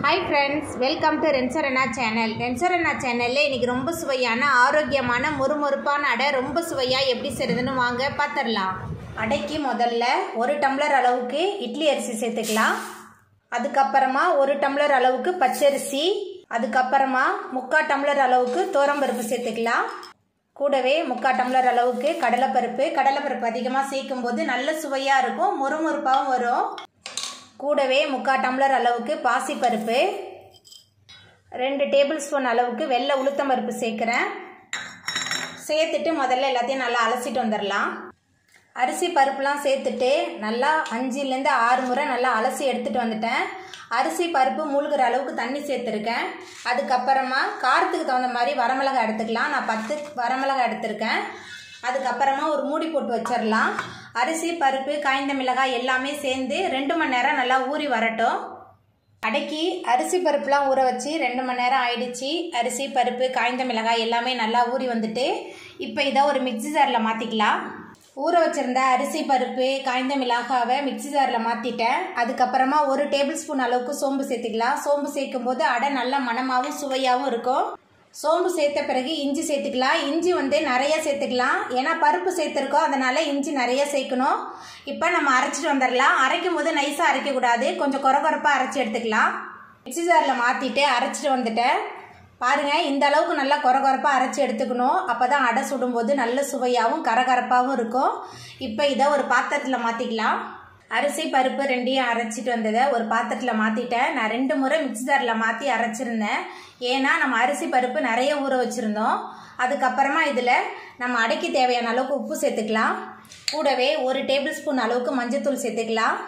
hi friends welcome to ரென்சரண்ணா channel ரென்சரண்ணா சேனலில் இன்றைக்கி ரொம்ப சுவையான ஆரோக்கியமான மொறுமொறுப்பான அடை ரொம்ப சுவையாக எப்படி செய்கிறதுன்னு வாங்க பார்த்துடலாம் அடைக்கு முதல்ல ஒரு டம்ளர் அளவுக்கு இட்லி அரிசி சேர்த்துக்கலாம் அதுக்கப்புறமா ஒரு டம்ளர் அளவுக்கு பச்சரிசி அதுக்கப்புறமா முக்கால் டம்ளர் அளவுக்கு தோரம்பருப்பு சேர்த்துக்கலாம் கூடவே முக்கால் டம்ளர் அளவுக்கு கடலைப்பருப்பு கடலைப்பருப்பு அதிகமாக சேர்க்கும்போது நல்ல சுவையாக இருக்கும் மொறுமொறுப்பாகவும் வரும் கூடவே முக்கால் டம்ளர் அளவுக்கு பாசிப்பருப்பு ரெண்டு டேபிள் ஸ்பூன் அளவுக்கு வெள்ளை உளுத்தம் பருப்பு சேர்க்குறேன் சேர்த்துட்டு முதல்ல எல்லாத்தையும் நல்லா அலசிட்டு வந்துடலாம் அரிசி பருப்புலாம் சேர்த்துட்டு நல்லா அஞ்சுலேருந்து ஆறு முறை நல்லா அலசி எடுத்துகிட்டு வந்துட்டேன் அரிசி பருப்பு மூழ்கிற அளவுக்கு தண்ணி சேர்த்துருக்கேன் அதுக்கப்புறமா காரத்துக்கு தகுந்த மாதிரி வரமிளகாய் எடுத்துக்கலாம் நான் பத்து வரமிளகாய் எடுத்திருக்கேன் அதுக்கப்புறமா ஒரு மூடி போட்டு வச்சிடலாம் அரிசி பருப்பு காய்ந்த மிளகாய் எல்லாமே சேர்ந்து ரெண்டு மணி நேரம் நல்லா ஊறி வரட்டும் அடக்கி அரிசி பருப்புலாம் ஊற வச்சு ரெண்டு மணி நேரம் ஆயிடுச்சு அரிசி பருப்பு காய்ந்த மிளகாய் எல்லாமே நல்லா ஊறி வந்துட்டு இப்போ இதை ஒரு மிக்சி ஜாரில் மாற்றிக்கலாம் ஊற வச்சுருந்த அரிசி பருப்பு காய்ந்த மிளகாவை மிக்சி ஜாரில் மாற்றிட்டேன் அதுக்கப்புறமா ஒரு டேபிள் ஸ்பூன் அளவுக்கு சோம்பு சேர்த்துக்கலாம் சோம்பு சேர்க்கும் போது அடை நல்ல மணமாகவும் சுவையாகவும் இருக்கும் சோம்பு சேர்த்த பிறகு இஞ்சி சேர்த்துக்கலாம் இஞ்சி வந்து நிறைய சேர்த்துக்கலாம் ஏன்னா பருப்பு சேர்த்துருக்கோம் அதனால இஞ்சி நிறைய சேர்க்கணும் இப்போ நம்ம அரைச்சிட்டு வந்துடலாம் அரைக்கும் போது நைஸாக அரைக்கக்கூடாது கொஞ்சம் குறை குறைப்பாக அரைச்சி எடுத்துக்கலாம் மிக்சி ஜாரில் மாற்றிட்டு அரைச்சிட்டு வந்துட்டேன் பாருங்கள் இந்த அளவுக்கு நல்லா குறை குறைப்பாக அரைச்சி எடுத்துக்கணும் அப்போ தான் அடை சுடும்போது நல்ல சுவையாகவும் கரகரப்பாகவும் இருக்கும் இப்போ இதை ஒரு பாத்திரத்தில் மாற்றிக்கலாம் அரிசி பருப்பு ரெண்டையும் அரைச்சிட்டு வந்ததை ஒரு பாத்திரத்தில் மாற்றிட்டேன் நான் ரெண்டு முறை மிக்சி ஜாரில் மாற்றி அரைச்சிருந்தேன் ஏன்னா நம்ம அரிசி பருப்பு நிறைய ஊற வச்சுருந்தோம் அதுக்கப்புறமா இதில் நம்ம அடைக்கு தேவையான அளவுக்கு உப்பு சேர்த்துக்கலாம் கூடவே ஒரு டேபிள் ஸ்பூன் அளவுக்கு மஞ்சத்தூள் சேர்த்துக்கலாம்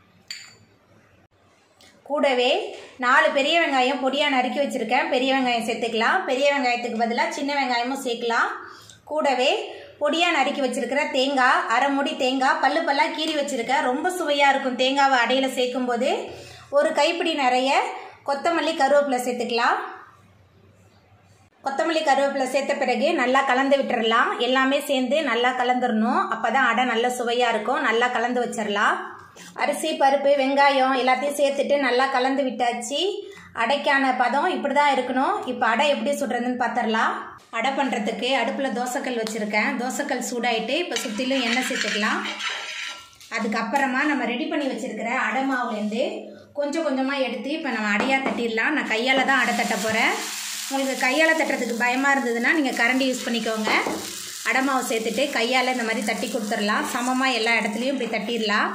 கூடவே நாலு பெரிய வெங்காயம் பொடியாக நறுக்கி வச்சுருக்கேன் பெரிய வெங்காயம் சேர்த்துக்கலாம் பெரிய வெங்காயத்துக்கு பதிலாக சின்ன வெங்காயமும் சேர்க்கலாம் கூடவே பொடியாக நறுக்கி வச்சுருக்கிற தேங்காய் அரை மூடி தேங்காய் பல்லு பல்லாக கீறி வச்சுருக்கேன் ரொம்ப சுவையாக இருக்கும் தேங்காவை அடையில் சேர்க்கும்போது ஒரு கைப்பிடி நிறைய கொத்தமல்லி கருவேப்பிலை சேர்த்துக்கலாம் கொத்தமல்லி கருவேப்பிலை சேர்த்த பிறகு நல்லா கலந்து விட்டுறலாம் எல்லாமே சேர்ந்து நல்லா கலந்துடணும் அப்போ தான் அடை நல்ல சுவையாக இருக்கும் நல்லா கலந்து வச்சிடலாம் அரிசி பருப்பு வெங்காயம் எல்லாத்தையும் சேர்த்துட்டு நல்லா கலந்து விட்டாச்சு அடைக்கான பதம் இப்படி தான் இருக்கணும் இப்போ அடை எப்படி சுடுறதுன்னு பார்த்துடலாம் அடை பண்ணுறதுக்கு அடுப்பில் தோசைக்கல் வச்சுருக்கேன் தோசைக்கல் சூடாயிட்டு இப்போ சுற்றிலும் எண்ணெய் சேர்த்துக்கலாம் அதுக்கப்புறமா நம்ம ரெடி பண்ணி வச்சுருக்கிற அடை மாவுலேருந்து கொஞ்சம் கொஞ்சமாக எடுத்து இப்போ நம்ம அடையாக தட்டிடலாம் நான் கையால் தான் அடை தட்ட போகிறேன் உங்களுக்கு கையால் தட்டுறதுக்கு பயமாக இருந்ததுன்னா நீங்கள் கரண்டி யூஸ் பண்ணிக்கோங்க அடை மாவு சேர்த்துட்டு கையால் இந்த மாதிரி தட்டி கொடுத்துடலாம் சமமாக எல்லா இடத்துலையும் இப்படி தட்டிடலாம்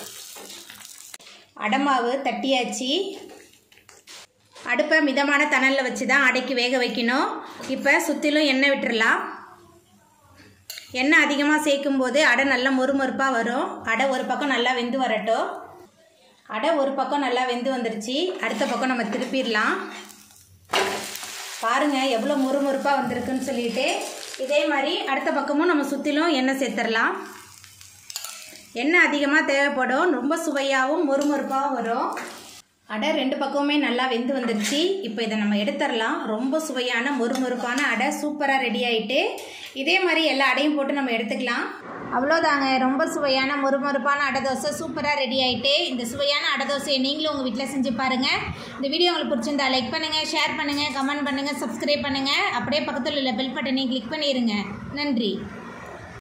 அடமாவு தட்டியாச்சு அடுப்பை மிதமான தணலில் வச்சு தான் அடைக்கு வேக வைக்கணும் இப்போ சுற்றிலும் எண்ணெய் விட்டுறலாம் எண்ணெய் அதிகமாக சேர்க்கும் போது அடை நல்லா மொறுமொறுப்பாக வரும் அடை ஒரு பக்கம் நல்லா வெந்து வரட்டும் அடை ஒரு பக்கம் நல்லா வெந்து வந்துருச்சு அடுத்த பக்கம் நம்ம திருப்பிடலாம் பாருங்கள் எவ்வளோ முறுமுறுப்பாக வந்திருக்குன்னு சொல்லிட்டு இதே மாதிரி அடுத்த பக்கமும் நம்ம சுற்றிலும் எண்ணெய் சேர்த்துடலாம் எண்ணெய் அதிகமாக தேவைப்படும் ரொம்ப சுவையாகவும் முறுமுறுப்பாகவும் வரும் அடை ரெண்டு பக்கமுமே நல்லா வெந்து வந்துருச்சு இப்போ இதை நம்ம எடுத்துடலாம் ரொம்ப சுவையான மொறுமொறுப்பான அடை சூப்பராக ரெடி ஆகிட்டு இதே மாதிரி எல்லா அடையும் போட்டு நம்ம எடுத்துக்கலாம் அவ்வளோதாங்க ரொம்ப சுவையான மொறுமொறுப்பான அடை தோசை சூப்பராக ரெடி ஆகிட்டு இந்த சுவையான அடை தோசையை நீங்களும் உங்கள் வீட்டில் செஞ்சு பாருங்கள் இந்த வீடியோ உங்களுக்கு பிடிச்சிருந்தா லைக் பண்ணுங்கள் ஷேர் பண்ணுங்கள் கமெண்ட் பண்ணுங்கள் சப்ஸ்கிரைப் பண்ணுங்கள் அப்படியே பக்கத்தில் உள்ள பெல் பட்டனையும் கிளிக் பண்ணிடுங்க நன்றி